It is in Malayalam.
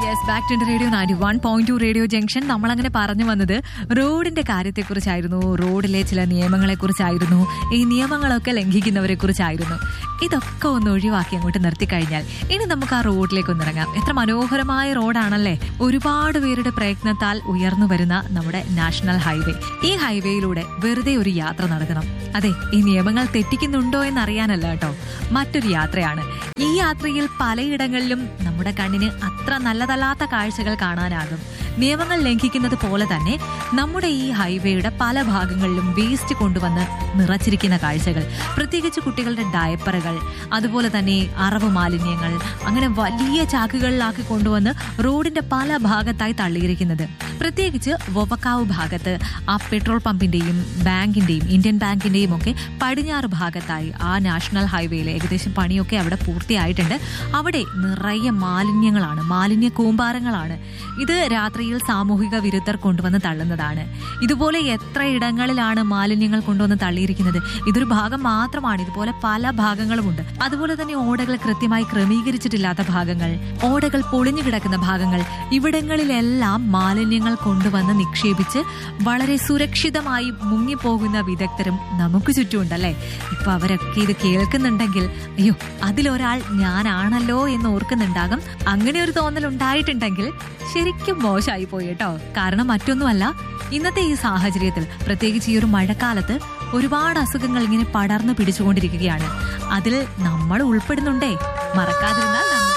yes back to radio ninety one point two radio junction നമ്മൾ അങ്ങനെ പറഞ്ഞു വന്നത് റോഡിന്റെ കാര്യത്തെക്കുറിച്ചായിരുന്നു റോഡിലെ ചില നിയമങ്ങളെ കുറിച്ചായിരുന്നു ഈ നിയമങ്ങളൊക്കെ ലംഘിക്കുന്നവരെ കുറിച്ചായിരുന്നു ഇതൊക്കെ ഒന്ന് ഒഴിവാക്കി അങ്ങോട്ട് നിർത്തിക്കഴിഞ്ഞാൽ ഇനി നമുക്ക് ആ റോഡിലേക്ക് ഒന്നിറങ്ങാം എത്ര മനോഹരമായ റോഡാണല്ലേ ഒരുപാട് പേരുടെ പ്രയത്നത്താൽ ഉയർന്നു വരുന്ന നമ്മുടെ നാഷണൽ ഹൈവേ ഈ ഹൈവേയിലൂടെ വെറുതെ ഒരു യാത്ര നടത്തണം അതെ ഈ നിയമങ്ങൾ തെറ്റിക്കുന്നുണ്ടോ എന്നറിയാനല്ല കേട്ടോ മറ്റൊരു യാത്രയാണ് ഈ യാത്രയിൽ പലയിടങ്ങളിലും നമ്മുടെ കണ്ണിന് അത്ര നല്ലതല്ലാത്ത കാഴ്ചകൾ കാണാനാകും നിയമങ്ങൾ ലംഘിക്കുന്നത് പോലെ തന്നെ നമ്മുടെ ഈ ഹൈവേയുടെ പല ഭാഗങ്ങളിലും വേസ്റ്റ് കൊണ്ടുവന്ന് നിറച്ചിരിക്കുന്ന കാഴ്ചകൾ പ്രത്യേകിച്ച് കുട്ടികളുടെ ഡയപ്പറുകൾ അതുപോലെ തന്നെ അറവ് മാലിന്യങ്ങൾ അങ്ങനെ വലിയ ചാക്കുകളിലാക്കി കൊണ്ടുവന്ന് റോഡിന്റെ പല ഭാഗത്തായി തള്ളിയിരിക്കുന്നത് പ്രത്യേകിച്ച് വൊവക്കാവ് ഭാഗത്ത് ആ പെട്രോൾ പമ്പിന്റെയും ബാങ്കിന്റെയും ഇന്ത്യൻ ബാങ്കിന്റെയും ഒക്കെ പടിഞ്ഞാറ് ഭാഗത്തായി ആ നാഷണൽ ഹൈവേയിൽ ഏകദേശം പണിയൊക്കെ അവിടെ പൂർത്തിയായിട്ടുണ്ട് അവിടെ നിറയെ മാലിന്യങ്ങളാണ് മാലിന്യ കൂമ്പാരങ്ങളാണ് ഇത് രാത്രിയിൽ സാമൂഹിക വിരുദ്ധർ കൊണ്ടുവന്ന് തള്ളുന്നതാണ് ഇതുപോലെ എത്ര ഇടങ്ങളിലാണ് മാലിന്യങ്ങൾ കൊണ്ടുവന്ന് തള്ളിയിരിക്കുന്നത് ഇതൊരു ഭാഗം മാത്രമാണ് ഇതുപോലെ പല ഭാഗങ്ങളുമുണ്ട് അതുപോലെ തന്നെ ഓടകൾ കൃത്യമായി ക്രമീകരിച്ചിട്ടില്ലാത്ത ഭാഗങ്ങൾ ഓടകൾ പൊളിഞ്ഞു കിടക്കുന്ന ഭാഗങ്ങൾ ഇവിടങ്ങളിലെല്ലാം മാലിന്യങ്ങൾ കൊണ്ടുവന്ന് നിക്ഷേപിച്ച് വളരെ സുരക്ഷിതമായി മുങ്ങിപ്പോകുന്ന വിദഗ്ധരും നമുക്ക് ചുറ്റുമുണ്ടല്ലേ ഇപ്പൊ അവരൊക്കെ ഇത് കേൾക്കുന്നുണ്ടെങ്കിൽ അയ്യോ അതിലൊരാൾ ഞാനാണല്ലോ എന്ന് ഓർക്കുന്നുണ്ടാകും അങ്ങനെ ഒരു തോന്നൽ ഉണ്ടായിട്ടുണ്ടെങ്കിൽ ശരിക്കും മോശമായി പോയി കേട്ടോ കാരണം മറ്റൊന്നുമല്ല ഇന്നത്തെ ഈ സാഹചര്യത്തിൽ പ്രത്യേകിച്ച് ഈ ഒരു മഴക്കാലത്ത് ഒരുപാട് അസുഖങ്ങൾ ഇങ്ങനെ പടർന്നു പിടിച്ചുകൊണ്ടിരിക്കുകയാണ് അതിൽ നമ്മൾ ഉൾപ്പെടുന്നുണ്ടേ മറക്കാതിരുന്നാൽ നന്ദി